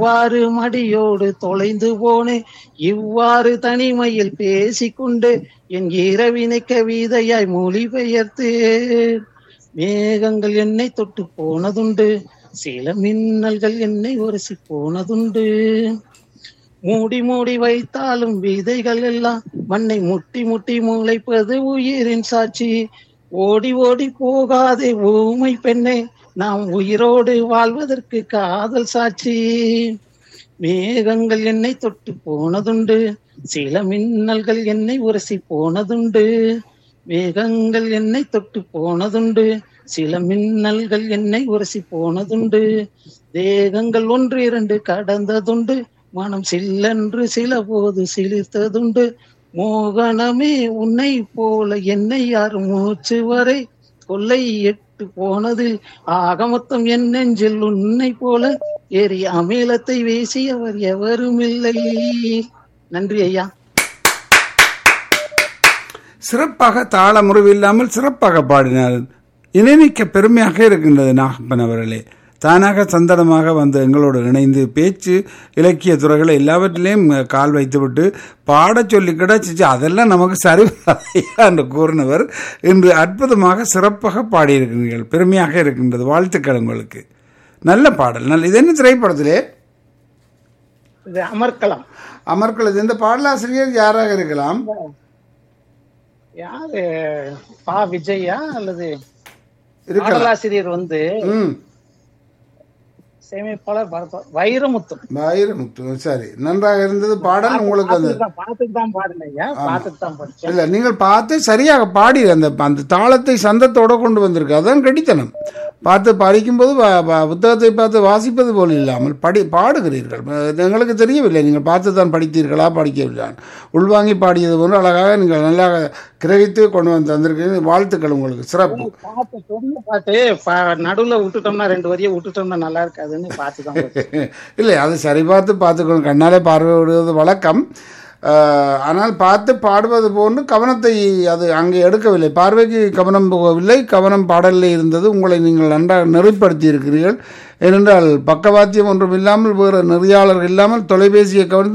இவ்வாறு மடியோடு தொலைந்து போனேன் இவ்வாறு தனிமையில் பேசிக்கொண்டு என் இரவினை கவிதையாய் மொழிபெயர்த்து மேகங்கள் என்னை தொட்டு போனதுண்டு சில மின்னல்கள் என்னை உரசி போனதுண்டு மூடி மூடி வைத்தாலும் விதைகள் எல்லாம் மண்ணை முட்டி முட்டி முளைப்பது உயிரின் சாட்சி ஓடி ஓடி போகாதே ஊமை பெண்ணே நாம் உயிரோடு வாழ்வதற்கு காதல் சாட்சி மேகங்கள் என்னை தொட்டு போனதுண்டு சில மின்னல்கள் என்னை உரசி போனதுண்டு மேகங்கள் என்னை தொட்டு போனதுண்டு சில மின்னல்கள் என்னை உரசி போனதுண்டு தேகங்கள் ஒன்று இரண்டு கடந்ததுண்டு மனம் சில்லென்று சில போது சிலிர்த்ததுண்டு மோகனமே உன்னை போல என்னை யார் மூச்சு வரை கொள்ளை எட்டு போனதில் ஆக மொத்தம் என் நெஞ்சில் உன்னை போல ஏறி அமிலத்தை வீசியவர் எவரும் இல்லை நன்றி ஐயா சிறப்பாக தாள முறிவு இல்லாமல் சிறப்பாக பாடினார் இணைமிக்க பெருமையாக இருக்கின்றது நாகப்பன் அவர்களே தானாக சந்தனமாக வந்து எங்களோடு இணைந்து பேச்சு இலக்கிய துறைகளை எல்லாவற்றிலையும் கால் வைத்துவிட்டு பாடச் சொல்லி கிடச்சிச்சு அதெல்லாம் நமக்கு சரி வராதையா என்று கூறினவர் இன்று அற்புதமாக சிறப்பாக பாடியிருக்கிறீர்கள் பெருமையாக இருக்கின்றது வாழ்த்துக்கள் உங்களுக்கு நல்ல பாடல் நல்ல இது என்ன திரைப்படத்திலே இது அமர்க்கலாம் அமர்கள் இந்த பாடலாசிரியர் யாராக இருக்கலாம் யாரு பா விஜயா அல்லது இருக்கலாம் பாடலாசிரியர் வந்து ம் சேமிப்பாளர் பரத- வைரமுத்து வைரமுத்து சரி நன்றாக இருந்தது பாடல் உங்களுக்கு அந்த பார்த்துட்டு தான் பார்த்துட்டு தான் பாடினேன் ஐயா பார்த்துட்டு தான் படிச்சேன் இல்ல நீங்கள் பார்த்து சரியாக பாடி அந்த அந்த தாளத்தை சந்தத்தோட கொண்டு வந்திருக்கு அதான் கடித்தனம் பார்த்து படிக்கும்போது வ- வ- புத்தகத்தை பார்த்து வாசிப்பது போல் இல்லாமல் படி பாடுகிறீர்கள் அது எங்களுக்கு தெரியவில்லை நீங்கள் பார்த்து தான் படித்தீர்களா படிக்கவில்லை உள்வாங்கி பாடியது போன்று அழகாக நீங்கள் நல்லா கிரகித்து கொண்டு வந்து தந்திருக்கீங்க வாழ்த்துக்கள் உங்களுக்கு சிறப்பு பாட்டு பெரிய பாட்டு ப- நடுவுல விட்டுட்டோம்னா ரெண்டு வரியை விட்டுட்டோம்னா நல்லா இருக்காதுன்னு பார்த்து தான் படிச்சேன். இல்லை அது சரி பார்த்து பார்த்துக்கணும் கண்ணாலே பார்வை விடுவது வழக்கம் ஆஹ், ஆனால் பார்த்து பாடுவது போன்று கவனத்தை அது அங்கே எடுக்கவில்லை பார்வைக்கு கவனம் போகவில்லை கவனம் பாடலில் இருந்தது உங்களை நீங்கள் நன்றாக நெறிப்படுத்தி இருக்கிறீர்கள் ஏனென்றால் பக்கவாத்தியம் ஒன்றும் இல்லாமல் வேறு நெறியாளர் இல்லாமல் தொலைபேசியை கவனித்து